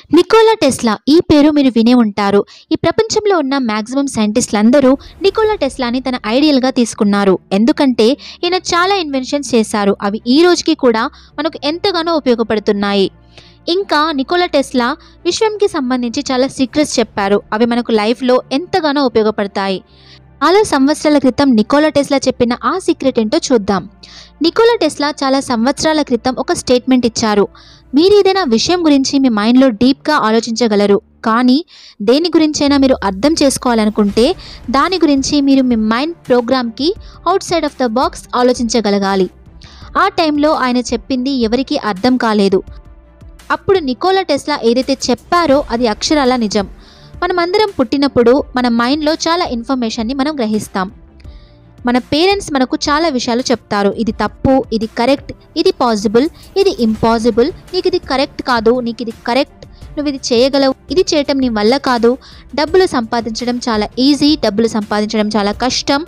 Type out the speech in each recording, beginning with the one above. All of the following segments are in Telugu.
నికోలా టెస్లా ఈ పేరు మీరు వినే ఉంటారు ఈ ప్రపంచంలో ఉన్న మ్యాక్సిమం సైంటిస్టులు అందరూ నికోలా టెస్లాని తన ఐడియల్గా తీసుకున్నారు ఎందుకంటే ఈయన చాలా ఇన్వెన్షన్స్ చేశారు అవి ఈ రోజుకి కూడా మనకు ఎంతగానో ఉపయోగపడుతున్నాయి ఇంకా నికోలా టెస్లా విశ్వంకి సంబంధించి చాలా సీక్రెట్స్ చెప్పారు అవి మనకు లైఫ్లో ఎంతగానో ఉపయోగపడతాయి చాలా సంవత్సరాల క్రితం నికోలా టెస్లా చెప్పిన ఆ సీక్రెట్ ఏంటో చూద్దాం నికోలా టెస్లా చాలా సంవత్సరాల క్రితం ఒక స్టేట్మెంట్ ఇచ్చారు మీరు ఏదైనా విషయం గురించి మీ మైండ్లో డీప్గా ఆలోచించగలరు కానీ దేని గురించైనా మీరు అర్థం చేసుకోవాలనుకుంటే దాని గురించి మీరు మీ మైండ్ ప్రోగ్రామ్కి outside of the box ఆలోచించగలగాలి ఆ టైంలో ఆయన చెప్పింది ఎవరికీ అర్థం కాలేదు అప్పుడు నికోలా టెస్లా ఏదైతే చెప్పారో అది అక్షరాల నిజం మనమందరం పుట్టినప్పుడు మన మైండ్లో చాలా ఇన్ఫర్మేషన్ని మనం గ్రహిస్తాం మన పేరెంట్స్ మనకు చాలా విషయాలు చెప్తారు ఇది తప్పు ఇది కరెక్ట్ ఇది పాసిబుల్ ఇది ఇంపాసిబుల్ నీకు ఇది కరెక్ట్ కాదు నీకు ఇది కరెక్ట్ నువ్వు ఇది చేయగలవు ఇది చేయటం నీ వల్ల కాదు డబ్బులు సంపాదించడం చాలా ఈజీ డబ్బులు సంపాదించడం చాలా కష్టం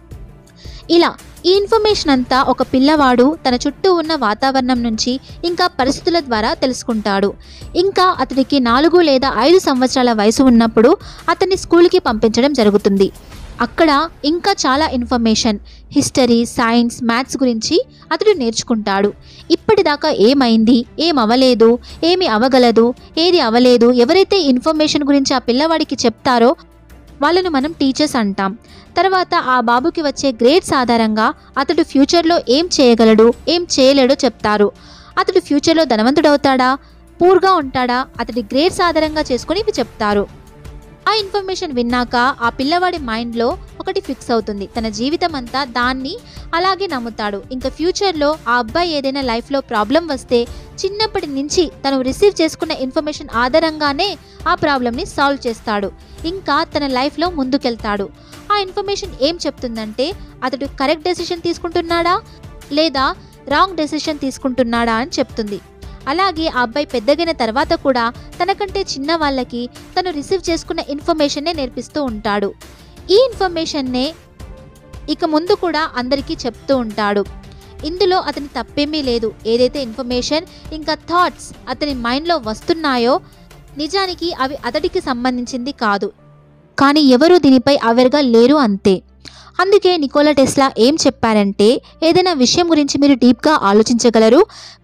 ఇలా ఈ ఇన్ఫర్మేషన్ అంతా ఒక పిల్లవాడు తన చుట్టూ ఉన్న వాతావరణం నుంచి ఇంకా పరిస్థితుల ద్వారా తెలుసుకుంటాడు ఇంకా అతడికి నాలుగు లేదా ఐదు సంవత్సరాల వయసు ఉన్నప్పుడు అతన్ని స్కూల్కి పంపించడం జరుగుతుంది అక్కడ ఇంకా చాలా ఇన్ఫర్మేషన్ హిస్టరీ సైన్స్ మ్యాథ్స్ గురించి అతడు నేర్చుకుంటాడు ఇప్పటిదాకా ఏమైంది ఏం అవ్వలేదు ఏమి అవగలదు ఏది అవ్వలేదు ఎవరైతే ఇన్ఫర్మేషన్ గురించి ఆ పిల్లవాడికి చెప్తారో వాళ్ళను మనం టీచర్స్ అంటాం తర్వాత ఆ బాబుకి వచ్చే గ్రేడ్స్ ఆధారంగా అతడు ఫ్యూచర్లో ఏం చేయగలడు ఏం చేయలేడో చెప్తారు అతడు ఫ్యూచర్లో ధనవంతుడవుతాడా పూర్గా ఉంటాడా అతడి గ్రేడ్స్ ఆధారంగా చేసుకుని ఇవి చెప్తారు ఆ ఇన్ఫర్మేషన్ విన్నాక ఆ పిల్లవాడి మైండ్లో ఒకటి ఫిక్స్ అవుతుంది తన జీవితం అంతా దాన్ని అలాగే నమ్ముతాడు ఇంకా ఫ్యూచర్లో ఆ అబ్బాయి ఏదైనా లైఫ్లో ప్రాబ్లం వస్తే చిన్నప్పటి నుంచి తను రిసీవ్ చేసుకున్న ఇన్ఫర్మేషన్ ఆధారంగానే ఆ ప్రాబ్లమ్ని సాల్వ్ చేస్తాడు ఇంకా తన లైఫ్లో ముందుకెళ్తాడు ఆ ఇన్ఫర్మేషన్ ఏం చెప్తుందంటే అతడు కరెక్ట్ డెసిషన్ తీసుకుంటున్నాడా లేదా రాంగ్ డెసిషన్ తీసుకుంటున్నాడా అని చెప్తుంది అలాగే ఆ అబ్బాయి పెద్దగైన తర్వాత కూడా తనకంటే చిన్న వాళ్ళకి తను రిసీవ్ చేసుకున్న ఇన్ఫర్మేషన్నే నేర్పిస్తూ ఉంటాడు ఈ ఇన్ఫర్మేషన్నే ఇక ముందు కూడా అందరికీ చెప్తూ ఉంటాడు ఇందులో అతని తప్పేమీ లేదు ఏదైతే ఇన్ఫర్మేషన్ ఇంకా థాట్స్ అతని మైండ్లో వస్తున్నాయో నిజానికి అవి అతడికి సంబంధించింది కాదు కానీ ఎవరూ దీనిపై అవేర్గా లేరు అంతే అందుకే నికోలా టెస్లా ఏం చెప్పారంటే ఏదైనా విషయం గురించి మీరు డీప్గా ఆలోచించగలరు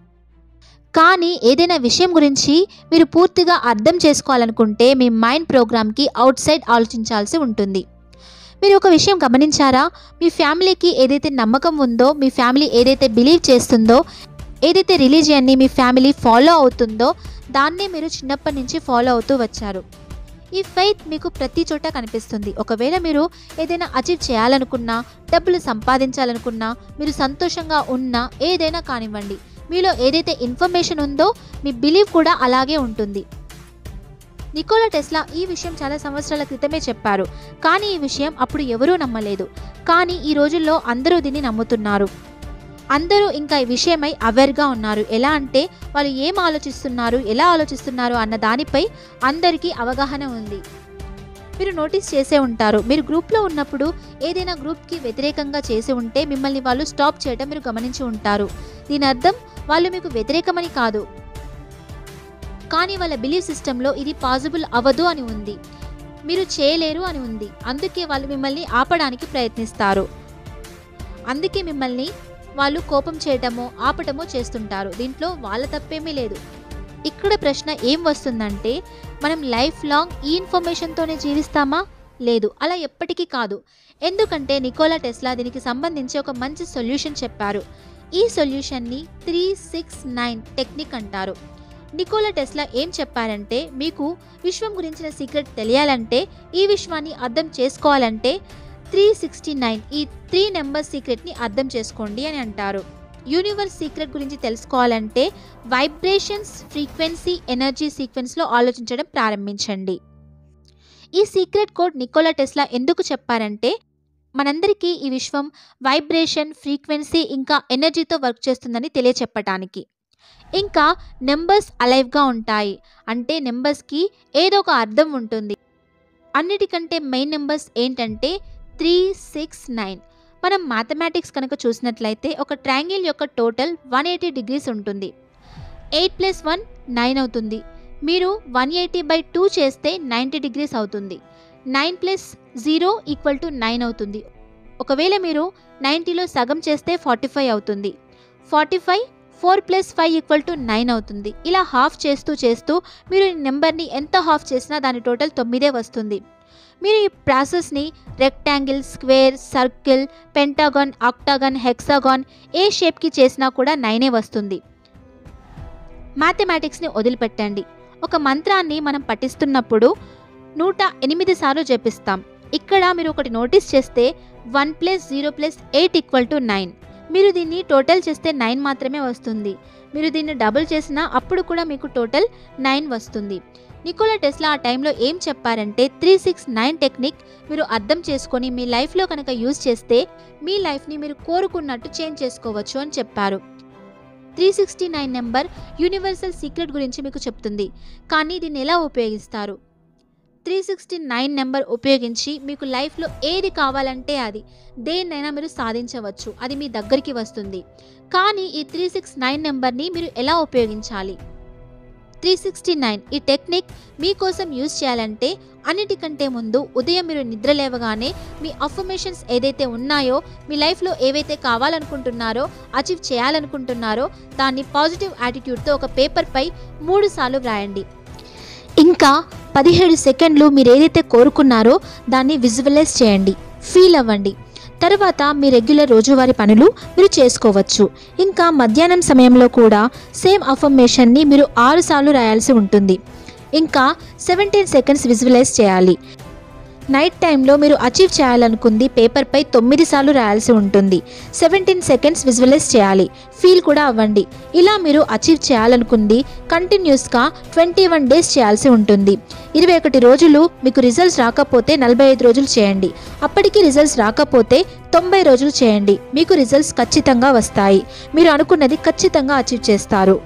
కానీ ఏదైనా విషయం గురించి మీరు పూర్తిగా అర్థం చేసుకోవాలనుకుంటే మీ మైండ్ ప్రోగ్రామ్కి అవుట్ సైడ్ ఆలోచించాల్సి ఉంటుంది మీరు ఒక విషయం గమనించారా మీ ఫ్యామిలీకి ఏదైతే నమ్మకం ఉందో మీ ఫ్యామిలీ ఏదైతే బిలీవ్ చేస్తుందో ఏదైతే రిలీజియన్ని మీ ఫ్యామిలీ ఫాలో అవుతుందో దాన్నే మీరు చిన్నప్పటి నుంచి ఫాలో అవుతూ వచ్చారు ఈ ఫెయిత్ మీకు ప్రతి చోట కనిపిస్తుంది ఒకవేళ మీరు ఏదైనా అచీవ్ చేయాలనుకున్నా డబ్బులు సంపాదించాలనుకున్నా మీరు సంతోషంగా ఉన్నా ఏదైనా కానివ్వండి మీలో ఏదైతే ఇన్ఫర్మేషన్ ఉందో మీ బిలీవ్ కూడా అలాగే ఉంటుంది నికోలా టెస్లా ఈ విషయం చాలా సంవత్సరాల క్రితమే చెప్పారు కానీ ఈ విషయం అప్పుడు ఎవరూ నమ్మలేదు కానీ ఈ రోజుల్లో అందరూ దీన్ని నమ్ముతున్నారు అందరూ ఇంకా ఈ విషయమై అవేర్గా ఉన్నారు ఎలా అంటే వాళ్ళు ఏం ఆలోచిస్తున్నారు ఎలా ఆలోచిస్తున్నారు అన్న దానిపై అందరికీ అవగాహన ఉంది మీరు నోటీస్ చేసే ఉంటారు మీరు గ్రూప్లో ఉన్నప్పుడు ఏదైనా గ్రూప్కి వ్యతిరేకంగా చేసి ఉంటే మిమ్మల్ని వాళ్ళు స్టాప్ చేయడం మీరు గమనించి ఉంటారు దీని అర్థం వాళ్ళు మీకు వ్యతిరేకమని కాదు కానీ వాళ్ళ బిలీఫ్ సిస్టంలో ఇది పాసిబుల్ అవ్వదు అని ఉంది మీరు చేయలేరు అని ఉంది అందుకే వాళ్ళు మిమ్మల్ని ఆపడానికి ప్రయత్నిస్తారు అందుకే మిమ్మల్ని వాళ్ళు కోపం చేయటమో ఆపటమో చేస్తుంటారు దీంట్లో వాళ్ళ తప్పేమీ లేదు ఇక్కడ ప్రశ్న ఏం వస్తుందంటే మనం లైఫ్ లాంగ్ ఈ ఇన్ఫర్మేషన్తోనే జీవిస్తామా లేదు అలా ఎప్పటికీ కాదు ఎందుకంటే నికోలా టెస్లా దీనికి సంబంధించి ఒక మంచి సొల్యూషన్ చెప్పారు ఈ సొల్యూషన్ని త్రీ సిక్స్ నైన్ టెక్నిక్ అంటారు నికోలా టెస్లా ఏం చెప్పారంటే మీకు విశ్వం గురించిన సీక్రెట్ తెలియాలంటే ఈ విశ్వాన్ని అర్థం చేసుకోవాలంటే త్రీ సిక్స్టీ నైన్ ఈ త్రీ నెంబర్ సీక్రెట్ని అర్థం చేసుకోండి అని అంటారు యూనివర్స్ సీక్రెట్ గురించి తెలుసుకోవాలంటే వైబ్రేషన్స్ ఫ్రీక్వెన్సీ ఎనర్జీ సీక్వెన్స్లో ఆలోచించడం ప్రారంభించండి ఈ సీక్రెట్ కోడ్ నికోలా టెస్లా ఎందుకు చెప్పారంటే మనందరికీ ఈ విశ్వం వైబ్రేషన్ ఫ్రీక్వెన్సీ ఇంకా ఎనర్జీతో వర్క్ చేస్తుందని తెలియచెప్పటానికి ఇంకా నెంబర్స్ అలైవ్గా ఉంటాయి అంటే నెంబర్స్కి ఏదో ఒక అర్థం ఉంటుంది అన్నిటికంటే మెయిన్ నెంబర్స్ ఏంటంటే త్రీ సిక్స్ నైన్ మనం మ్యాథమెటిక్స్ కనుక చూసినట్లయితే ఒక ట్రయాంగిల్ యొక్క టోటల్ వన్ ఎయిటీ డిగ్రీస్ ఉంటుంది ఎయిట్ ప్లస్ వన్ నైన్ అవుతుంది మీరు వన్ ఎయిటీ బై టూ చేస్తే నైంటీ డిగ్రీస్ అవుతుంది nine plus zero equal to nine అవుతుంది ఒకవేళ మీరు నైంటీలో సగం చేస్తే ఫార్టీ ఫైవ్ అవుతుంది forty five four plus five equal to nine అవుతుంది ఇలా హాఫ్ చేస్తూ చేస్తూ మీరు ఈ నెంబర్ని ఎంత హాఫ్ చేసినా దాని టోటల్ తొమ్మిదే వస్తుంది మీరు ఈ ప్రాసెస్ని rectangle square circle pentagon octagon hexagon ఏ షేప్కి చేసినా కూడా నైనే వస్తుంది మ్యాథమెటిక్స్ని వదిలిపెట్టండి ఒక మంత్రాన్ని మనం పఠిస్తున్నప్పుడు నూట ఎనిమిది సార్లు జపిస్తాం ఇక్కడ మీరు ఒకటి నోటీస్ చేస్తే one plus zero plus eight equal to nine మీరు దీన్ని టోటల్ చేస్తే నైన్ మాత్రమే వస్తుంది మీరు దీన్ని డబుల్ చేసినా అప్పుడు కూడా మీకు టోటల్ నైన్ వస్తుంది నికోలా టెస్లా ఆ టైంలో ఏం చెప్పారంటే త్రీ సిక్స్ నైన్ టెక్నిక్ మీరు అర్థం చేసుకొని మీ లైఫ్లో కనుక యూజ్ చేస్తే మీ లైఫ్ని మీరు కోరుకున్నట్టు చేంజ్ చేసుకోవచ్చు అని చెప్పారు three sixty nine number universal secret గురించి మీకు చెప్తుంది కానీ దీన్ని ఎలా ఉపయోగిస్తారు త్రీ సిక్స్టీ నైన్ నెంబర్ ఉపయోగించి మీకు లైఫ్లో ఏది కావాలంటే అది దేన్నైనా మీరు సాధించవచ్చు అది మీ దగ్గరికి వస్తుంది కానీ ఈ త్రీ సిక్స్ నైన్ నెంబర్ని మీరు ఎలా ఉపయోగించాలి త్రీ సిక్స్టీ నైన్ ఈ టెక్నిక్ మీకోసం యూజ్ చేయాలంటే అన్నిటికంటే ముందు ఉదయం మీరు నిద్ర లేవగానే మీ అఫర్మేషన్స్ ఏదైతే ఉన్నాయో మీ లైఫ్లో ఏవైతే కావాలనుకుంటున్నారో అచీవ్ చేయాలనుకుంటున్నారో దాన్ని పాజిటివ్ యాటిట్యూడ్తో ఒక పేపర్పై మూడు సార్లు వ్రాయండి ఇంకా పదిహేడు సెకండ్లు మీరు ఏదైతే కోరుకున్నారో దాన్ని విజువలైజ్ చేయండి ఫీల్ అవ్వండి తర్వాత మీ రెగ్యులర్ రోజువారీ పనులు మీరు చేసుకోవచ్చు ఇంకా మధ్యాహ్నం సమయంలో కూడా సేమ్ అఫర్మేషన్ని మీరు ఆరు సార్లు రాయాల్సి ఉంటుంది ఇంకా సెవెంటీన్ సెకండ్స్ విజువలైజ్ చేయాలి నైట్ టైంలో మీరు అచీవ్ చేయాలనుకుంది పేపర్పై తొమ్మిది సార్లు రాయాల్సి ఉంటుంది సెవెంటీన్ సెకండ్స్ విజువలైజ్ చేయాలి ఫీల్ కూడా అవ్వండి ఇలా మీరు అచీవ్ చేయాలనుకుంది కంటిన్యూస్గా ట్వంటీ వన్ డేస్ చేయాల్సి ఉంటుంది ఇరవై ఒకటి రోజులు మీకు రిజల్ట్స్ రాకపోతే నలభై ఐదు రోజులు చేయండి అప్పటికి రిజల్ట్స్ రాకపోతే తొంభై రోజులు చేయండి మీకు రిజల్ట్స్ ఖచ్చితంగా వస్తాయి మీరు అనుకున్నది ఖచ్చితంగా అచీవ్ చేస్తారు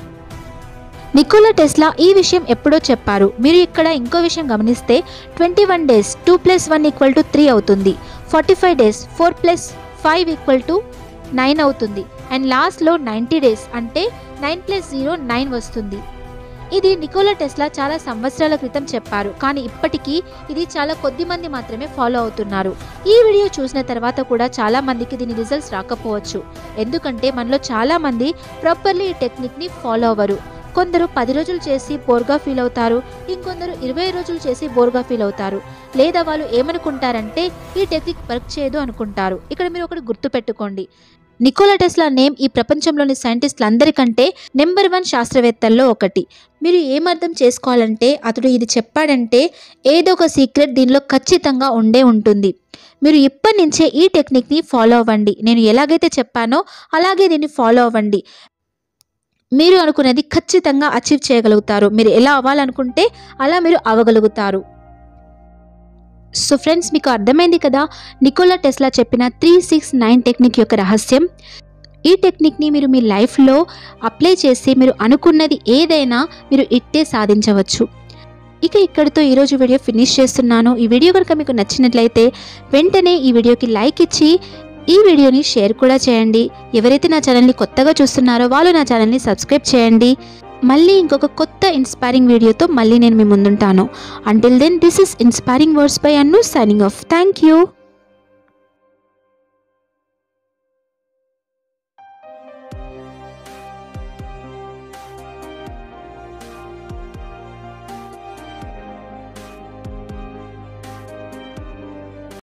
నికోలా టెస్లా ఈ విషయం ఎప్పుడో చెప్పారు మీరు ఇక్కడ ఇంకో విషయం గమనిస్తే twenty one days two plus one equal to three అవుతుంది forty five days four plus five equal to nine అవుతుంది అండ్ లాస్ట్లో నైంటీ డేస్ అంటే నైన్ ప్లస్ జీరో నైన్ వస్తుంది ఇది నికోలా టెస్లా చాలా సంవత్సరాల క్రితం చెప్పారు కానీ ఇప్పటికీ ఇది చాలా కొద్ది మంది మాత్రమే ఫాలో అవుతున్నారు ఈ వీడియో చూసిన తర్వాత కూడా చాలా మందికి దీని రిజల్ట్స్ రాకపోవచ్చు ఎందుకంటే మనలో చాలా మంది ప్రాపర్లీ ఈ టెక్నిక్ని ఫాలో అవ్వరు కొందరు పది రోజులు చేసి బోర్గా ఫీల్ అవుతారు ఇంకొందరు ఇరవై రోజులు చేసి బోర్గా ఫీల్ అవుతారు లేదా వాళ్ళు ఏమనుకుంటారంటే ఈ టెక్నిక్ వర్క్ చేయదు అనుకుంటారు ఇక్కడ మీరు ఒకటి గుర్తుపెట్టుకోండి నికోలా టెస్లా నేమ్ ఈ ప్రపంచంలోని సైంటిస్టులందరికంటే నెంబర్ వన్ శాస్త్రవేత్తల్లో ఒకటి మీరు ఏమర్థం చేసుకోవాలంటే అతడు ఇది చెప్పాడంటే ఏదో ఒక సీక్రెట్ దీనిలో ఖచ్చితంగా ఉండే ఉంటుంది మీరు ఇప్పటి నుంచే ఈ టెక్నిక్ని ఫాలో అవ్వండి నేను ఎలాగైతే చెప్పానో అలాగే దీన్ని ఫాలో అవ్వండి మీరు అనుకునేది ఖచ్చితంగా అచీవ్ చేయగలుగుతారు మీరు ఎలా అవ్వాలనుకుంటే అలా మీరు అవ్వగలుగుతారు సో ఫ్రెండ్స్ మీకు అర్థమైంది కదా నికోలా టెస్లా చెప్పిన త్రీ సిక్స్ నైన్ టెక్నిక్ యొక్క రహస్యం ఈ టెక్నిక్ని మీరు మీ లైఫ్లో అప్లై చేసి మీరు అనుకున్నది ఏదైనా మీరు ఇట్టే సాధించవచ్చు ఇక ఇక్కడితో ఈరోజు వీడియో ఫినిష్ చేస్తున్నాను ఈ వీడియో కనుక మీకు నచ్చినట్లయితే వెంటనే ఈ వీడియోకి లైక్ ఇచ్చి ఈ వీడియోని షేర్ కూడా చేయండి ఎవరైతే నా ఛానల్ని కొత్తగా చూస్తున్నారో వాళ్ళు నా ఛానల్ని సబ్స్క్రైబ్ చేయండి మళ్ళీ ఇంకొక కొత్త ఇన్స్పైరింగ్ వీడియోతో మళ్ళీ నేను మీ ముందుంటాను until then this is inspiring words by Annu signing off thank you